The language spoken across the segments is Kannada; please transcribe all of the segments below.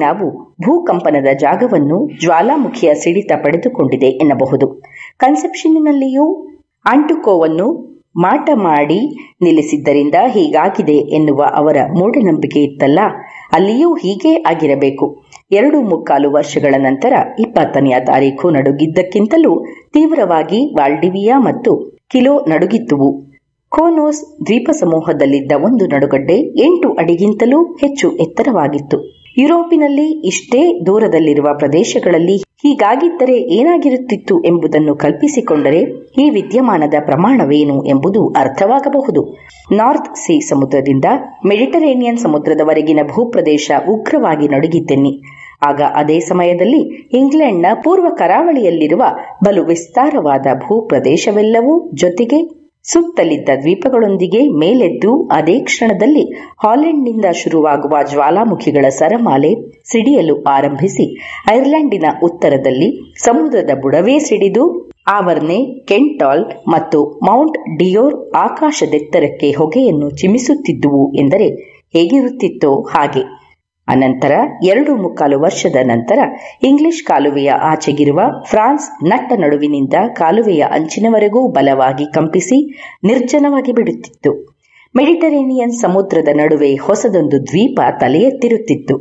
ನಾವು ಭೂಕಂಪನದ ಜಾಗವನ್ನು ಜ್ವಾಲಾಮುಖಿಯ ಸಿಡಿತ ಪಡೆದುಕೊಂಡಿದೆ ಎನ್ನಬಹುದು ಕನ್ಸೆಪ್ಷನ್ನಿನಲ್ಲಿಯೂ ಆಂಟುಕೋವನ್ನು ಮಾಟ ಮಾಡಿ ನಿಲ್ಲಿಸಿದ್ದರಿಂದ ಹೀಗಾಗಿದೆ ಎನ್ನುವ ಅವರ ಮೂಢನಂಬಿಕೆ ಇತ್ತಲ್ಲ ಅಲ್ಲಿಯೂ ಹೀಗೇ ಆಗಿರಬೇಕು ಎರಡು ಮುಕ್ಕಾಲು ವರ್ಷಗಳ ನಂತರ ಇಪ್ಪತ್ತನೆಯ ತಾರೀಖು ನಡುಗಿದ್ದಕ್ಕಿಂತಲೂ ತೀವ್ರವಾಗಿ ವಾಲ್ಡಿವಿಯಾ ಮತ್ತು ಕಿಲೋ ನಡುಗಿದ್ದುವು ಕೋನೋಸ್ ದ್ವೀಪ ಸಮೂಹದಲ್ಲಿದ್ದ ಒಂದು ನಡುಗಡ್ಡೆ ಎಂಟು ಅಡಿಗಿಂತಲೂ ಹೆಚ್ಚು ಎತ್ತರವಾಗಿತ್ತು ಯುರೋಪಿನಲ್ಲಿ ಇಷ್ಟೇ ದೂರದಲ್ಲಿರುವ ಪ್ರದೇಶಗಳಲ್ಲಿ ಹೀಗಾಗಿದ್ದರೆ ಏನಾಗಿರುತ್ತಿತ್ತು ಎಂಬುದನ್ನು ಕಲ್ಪಿಸಿಕೊಂಡರೆ ಈ ವಿದ್ಯಮಾನದ ಪ್ರಮಾಣವೇನು ಎಂಬುದು ಅರ್ಥವಾಗಬಹುದು ನಾರ್ತ್ ಸಿ ಸಮುದ್ರದಿಂದ ಮೆಡಿಟರೇನಿಯನ್ ಸಮುದ್ರದವರೆಗಿನ ಭೂಪ್ರದೇಶ ಉಗ್ರವಾಗಿ ನಡುಗಿದ್ದೆನ್ನಿ ಆಗ ಅದೇ ಸಮಯದಲ್ಲಿ ಇಂಗ್ಲೆಂಡ್ನ ಪೂರ್ವ ಕರಾವಳಿಯಲ್ಲಿರುವ ಬಲು ವಿಸ್ತಾರವಾದ ಭೂಪ್ರದೇಶವೆಲ್ಲವೂ ಜೊತೆಗೆ ಸುತ್ತಲಿದ್ದ ದ್ವೀಪಗಳೊಂದಿಗೆ ಮೇಲೆದ್ದು ಅದೇ ಕ್ಷಣದಲ್ಲಿ ಹಾಲೆಂಡ್ನಿಂದ ಶುರುವಾಗುವ ಜ್ವಾಲಾಮುಖಿಗಳ ಸರಮಾಲೆ ಸಿಡಿಯಲು ಆರಂಭಿಸಿ ಐರ್ಲೆಂಡಿನ ಉತ್ತರದಲ್ಲಿ ಸಮುದ್ರದ ಬುಡವೇ ಸಿಡಿದು ಆವರ್ನೆ ಕೆಂಟಾಲ್ ಮತ್ತು ಮೌಂಟ್ ಡಿಯೋರ್ ಆಕಾಶದೆತ್ತರಕ್ಕೆ ಹೊಗೆಯನ್ನು ಚಿಮಿಸುತ್ತಿದ್ದುವು ಎಂದರೆ ಹೇಗಿರುತ್ತಿತ್ತೋ ಹಾಗೆ ಅನಂತರ ಎರಡು ಮುಕ್ಕಾಲು ವರ್ಷದ ನಂತರ ಇಂಗ್ಲಿಷ್ ಕಾಲುವೆಯ ಆಚೆಗಿರುವ ಫ್ರಾನ್ಸ್ ನಟ್ಟ ನಡುವಿನಿಂದ ಕಾಲುವೆಯ ಅಂಚಿನವರೆಗೂ ಬಲವಾಗಿ ಕಂಪಿಸಿ ನಿರ್ಜನವಾಗಿ ಬಿಡುತ್ತಿತ್ತು ಮೆಡಿಟರೇನಿಯನ್ ಸಮುದ್ರದ ನಡುವೆ ಹೊಸದೊಂದು ದ್ವೀಪ ತಲೆ ಎತ್ತಿರುತ್ತಿತ್ತು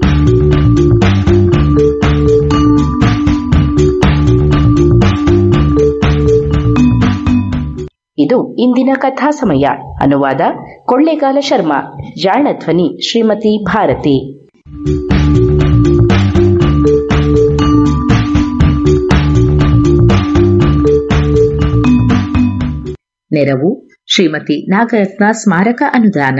ಇದು ಇಂದಿನ ಕಥಾ ಸಮಯ ಅನುವಾದ ಕೊಳ್ಳೇಗಾಲ ಶರ್ಮಾ ಜಾಣ ಧ್ವನಿ ಶ್ರೀಮತಿ ಭಾರತಿ ನೆರವು ಶ್ರೀಮತಿ ನಾಗರತ್ನ ಸ್ಮಾರಕ ಅನುದಾನ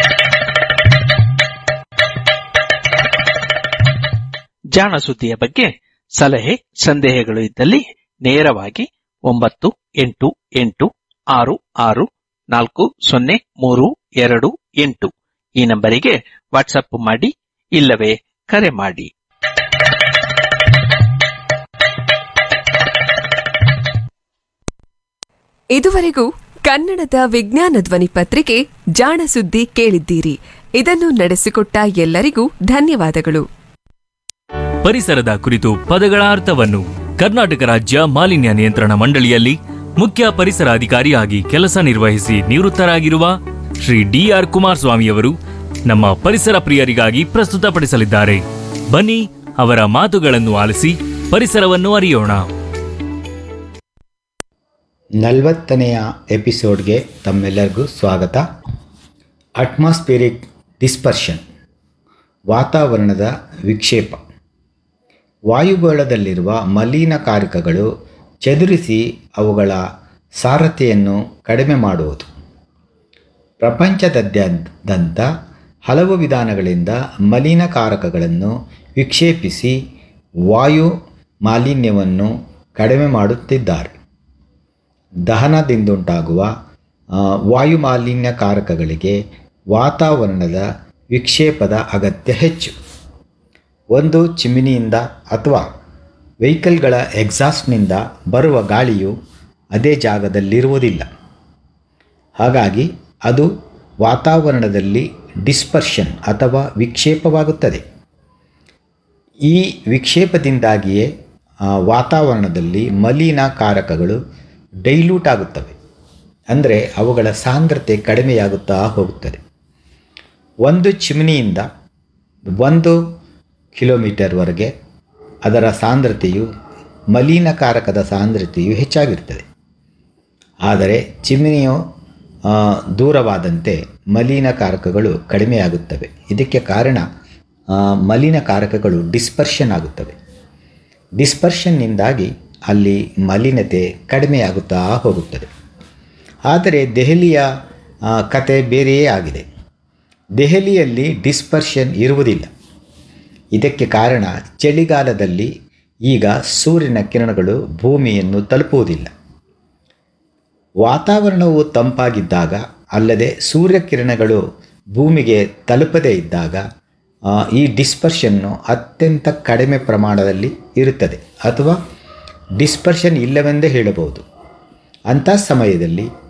ಜಾಣ ಸುದ್ದಿಯ ಬಗ್ಗೆ ಸಲಹೆ ಸಂದೇಹಗಳು ಇದ್ದಲ್ಲಿ ನೇರವಾಗಿ ಒಂಬತ್ತು ಎಂಟು ಎಂಟು ಆರು ಆರು ನಾಲ್ಕು ಸೊನ್ನೆ ಮೂರು ಎರಡು ಎಂಟು ಈ ನಂಬರಿಗೆ ವಾಟ್ಸಪ್ ಮಾಡಿ ಇಲ್ಲವೇ ಕರೆ ಮಾಡಿ ಇದುವರೆಗೂ ಕನ್ನಡದ ವಿಜ್ಞಾನ ಧ್ವನಿ ಪತ್ರಿಕೆ ಜಾಣ ಸುದ್ದಿ ಕೇಳಿದ್ದೀರಿ ಇದನ್ನು ನಡೆಸಿಕೊಟ್ಟ ಎಲ್ಲರಿಗೂ ಧನ್ಯವಾದಗಳು ಪರಿಸರದ ಕುರಿತು ಪದಗಳ ಅರ್ಥವನ್ನು ಕರ್ನಾಟಕ ರಾಜ್ಯ ಮಾಲಿನ್ಯ ನಿಯಂತ್ರಣ ಮಂಡಳಿಯಲ್ಲಿ ಮುಖ್ಯ ಪರಿಸರ ಅಧಿಕಾರಿಯಾಗಿ ಕೆಲಸ ನಿರ್ವಹಿಸಿ ನಿವೃತ್ತರಾಗಿರುವ ಶ್ರೀ ಡಿಆರ್ ಕುಮಾರಸ್ವಾಮಿಯವರು ನಮ್ಮ ಪರಿಸರ ಪ್ರಿಯರಿಗಾಗಿ ಪ್ರಸ್ತುತಪಡಿಸಲಿದ್ದಾರೆ ಬನ್ನಿ ಅವರ ಮಾತುಗಳನ್ನು ಆಲಿಸಿ ಪರಿಸರವನ್ನು ಅರಿಯೋಣ ನಲವತ್ತನೆಯ ಎಪಿಸೋಡ್ಗೆ ತಮ್ಮೆಲ್ಲರಿಗೂ ಸ್ವಾಗತ ಅಟ್ಮಾಸ್ಫಿರಿಕ್ ಡಿಸ್ಪರ್ಷನ್ ವಾತಾವರಣದ ವಿಕ್ಷೇಪ ವಾಯುಗೋಳದಲ್ಲಿರುವ ಮಲಿನಕಾರಕಗಳು ಚದುರಿಸಿ ಅವುಗಳ ಸಾರಥ್ಯವನ್ನು ಕಡಿಮೆ ಮಾಡುವುದು ಪ್ರಪಂಚದಾದ್ಯಂತ ಹಲವು ವಿಧಾನಗಳಿಂದ ಮಲಿನಕಾರಕಗಳನ್ನು ವಿಕ್ಷೇಪಿಸಿ ವಾಯು ಮಾಲಿನ್ಯವನ್ನು ಕಡಿಮೆ ಮಾಡುತ್ತಿದ್ದಾರೆ ದಹನದಿಂದುಂಟಾಗುವ ಆ, ವಾಯು ಮಾಲಿನ್ಯಕಾರಕಗಳಿಗೆ ವಾತಾವರಣದ ವಿಕ್ಷೇಪದ ಅಗತ್ಯ ಹೆಚ್ಚು ಒಂದು ಚಿಮಿನಿಯಿಂದ ಅಥವಾ ವೆಹಿಕಲ್ಗಳ ಎಕ್ಸಾಸ್ಟ್ನಿಂದ ಬರುವ ಗಾಳಿಯು ಅದೇ ಜಾಗದಲ್ಲಿರುವುದಿಲ್ಲ ಹಾಗಾಗಿ ಅದು ವಾತಾವರಣದಲ್ಲಿ ಡಿಸ್ಪರ್ಷನ್ ಅಥವಾ ವಿಕ್ಷೇಪವಾಗುತ್ತದೆ ಈ ವಿಕ್ಷೇಪದಿಂದಾಗಿಯೇ ಆ, ವಾತಾವರಣದಲ್ಲಿ ಮಲಿನಕಾರಕಗಳು ಡೈಲ್ಯೂಟ್ ಆಗುತ್ತವೆ ಅಂದರೆ ಅವುಗಳ ಸಾಂದ್ರತೆ ಕಡಿಮೆಯಾಗುತ್ತಾ ಹೋಗುತ್ತದೆ ಒಂದು ಚಿಮ್ನಿಯಿಂದ ಒಂದು ಕಿಲೋಮೀಟರ್ವರೆಗೆ ಅದರ ಸಾಂದ್ರತೆಯು ಮಲಿನಕಾರಕದ ಸಾಂದ್ರತೆಯು ಹೆಚ್ಚಾಗಿರುತ್ತದೆ ಆದರೆ ಚಿಮ್ನಿಯು ಆ, ದೂರವಾದಂತೆ ಮಲಿನಕಾರಕಗಳು ಕಡಿಮೆಯಾಗುತ್ತವೆ ಇದಕ್ಕೆ ಕಾರಣ ಆ, ಮಲಿನಕಾರಕಗಳು ಡಿಸ್ಪರ್ಷನ್ ಆಗುತ್ತವೆ ಡಿಸ್ಪರ್ಷನ್ನಿಂದಾಗಿ ಅಲ್ಲಿ ಮಲಿನತೆ ಕಡಿಮೆಯಾಗುತ್ತಾ ಹೋಗುತ್ತದೆ ಆದರೆ ದೆಹಲಿಯ ಆ, ಕತೆ ಬೇರೆಯೇ ಆಗಿದೆ ದೆಹಲಿಯಲ್ಲಿ ಡಿಸ್ಪರ್ಷನ್ ಇರುವುದಿಲ್ಲ ಇದಕ್ಕೆ ಕಾರಣ ಚಳಿಗಾಲದಲ್ಲಿ ಈಗ ಸೂರ್ಯನ ಕಿರಣಗಳು ಭೂಮಿಯನ್ನು ತಲುಪುವುದಿಲ್ಲ ವಾತಾವರಣವು ತಂಪಾಗಿದ್ದಾಗ ಅಲ್ಲದೆ ಸೂರ್ಯಕಿರಣಗಳು ಭೂಮಿಗೆ ತಲುಪದೇ ಇದ್ದಾಗ ಆ, ಈ ಡಿಸ್ಪರ್ಷನ್ನು ಅತ್ಯಂತ ಕಡಿಮೆ ಪ್ರಮಾಣದಲ್ಲಿ ಇರುತ್ತದೆ ಅಥವಾ ಡಿಸ್ಪರ್ಷನ್ ಇಲ್ಲವೆಂದೇ ಹೇಳಬಹುದು ಅಂಥ ಸಮಯದಲ್ಲಿ